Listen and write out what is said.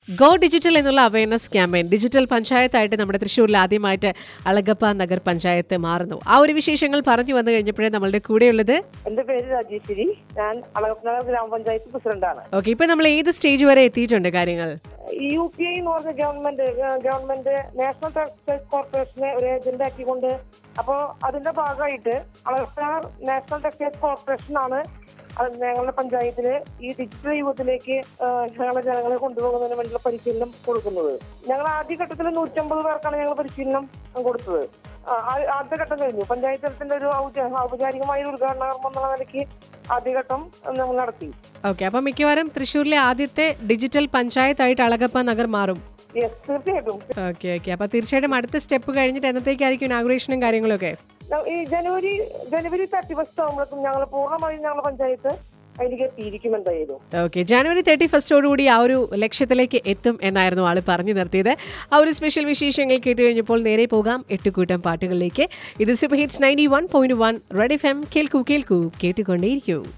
go digital എന്നുള്ള awareness campaign digital പഞ്ചായത്തായിട്ട് നമ്മുടെ തൃശ്ശൂരിൽ ആദ്യമായിട്ട് അളഗപ്പ നഗർ പഞ്ചായത്ത് മാറുന്നു ആ ഒരു വിശേഷങ്ങൾ പറഞ്ഞു വന്നു കഴിഞ്ഞപ്പോഴേ നമ്മളുടെ കൂടെയുള്ളത് എന്റെ പേര് രാജേശ്വരി ഞാൻ അളകപ്പനഗർ ഗ്രാമപഞ്ചായത്ത് പ്രസിഡന്റാണ് ഓക്കെ ഇപ്പൊ നമ്മൾ ഏത് സ്റ്റേജ് വരെ എത്തിയിട്ടുണ്ട് കാര്യങ്ങൾ യു പി ഐ എന്ന് പറഞ്ഞ ഗവൺമെന്റ് ഏഹ് ഗവൺമെന്റ് നാഷണൽ ടെക്സ്റ്റൈൽസ് കോർപ്പറേഷനെ ഒരു ഏജന്റ് ആക്കിക്കൊണ്ട് അപ്പോൾ അതിന്റെ ഭാഗമായിട്ട് അളകപ്പനഗർ നാഷണൽ ടെക്സ്റ്റൈൽസ് കോർപ്പറേഷനാണ് അത് ഞങ്ങളുടെ പഞ്ചായത്തില് ഈ ഡിജിറ്റൽ യുഗത്തിലേക്ക് ഏഹ് ഞങ്ങളെ ജനങ്ങളെ കൊണ്ടുപോകുന്നതിന് വേണ്ടിയുള്ള പരിശീലനം കൊടുക്കുന്നത് ഞങ്ങൾ ആദ്യഘട്ടത്തിൽ നൂറ്റമ്പത് പേർക്കാണ് ഞങ്ങൾ പരിശീലനം കൊടുത്തത് ആ, ആ- ആദ്യഘട്ടം കഴിഞ്ഞു പഞ്ചായത്ത് തലത്തിന്റെ ഒരു ഔദ്യ- ഔപചാരികമായ ഒരു ഉദ്ഘാടന കർമ്മം എന്നുള്ള നിലയ്ക്ക് ആദ്യഘട്ടം നമ്മൾ നടത്തി ഓക്കെ അപ്പൊ മിക്കവാറും തൃശ്ശൂരിലെ ആദ്യത്തെ ഡിജിറ്റൽ പഞ്ചായത്തായിട്ട് അളഗപ്പ നഗർ മാറും യെസ് തീർച്ചയായിട്ടും ഓക്കെ ഓക്കെ അപ്പൊ തീർച്ചയായിട്ടും അടുത്ത സ്റ്റെപ്പ് കഴിഞ്ഞിട്ട് എന്നത്തേക്കായിരിക്കും ഇനാഗുറേഷനും കാര്യങ്ങളൊക്കെ ഞ- ഈ ജനുവരി ജനുവരി തേർട്ടി ഫസ്റ്റ് ആകുമ്പോഴേക്കും ഞങ്ങൾ പൂർണ്ണമായും ഞങ്ങളുടെ പഞ്ചായത്ത് അതിലേക്ക് എത്തിയിരിക്കും എന്തായാലും ഓക്കെ ജനുവരി തേർട്ടി ഫസ്റ്റോടുകൂടി ആ ഒരു ലക്ഷ്യത്തിലേക്ക് എത്തും എന്നായിരുന്നു ആള് പറഞ്ഞു നിർത്തിയത് ആ ഒരു സ്പെഷ്യൽ വിശേഷങ്ങൾ കേട്ട് കഴിഞ്ഞപ്പോൾ നേരെ പോകാം എട്ടുകൂട്ടം പാട്ടുകളിലേക്ക് ഇത് super hits ninety one point one red F M കേൾക്കൂ കേൾക്കൂ കേട്ടുകൊണ്ടേയിരിക്കൂ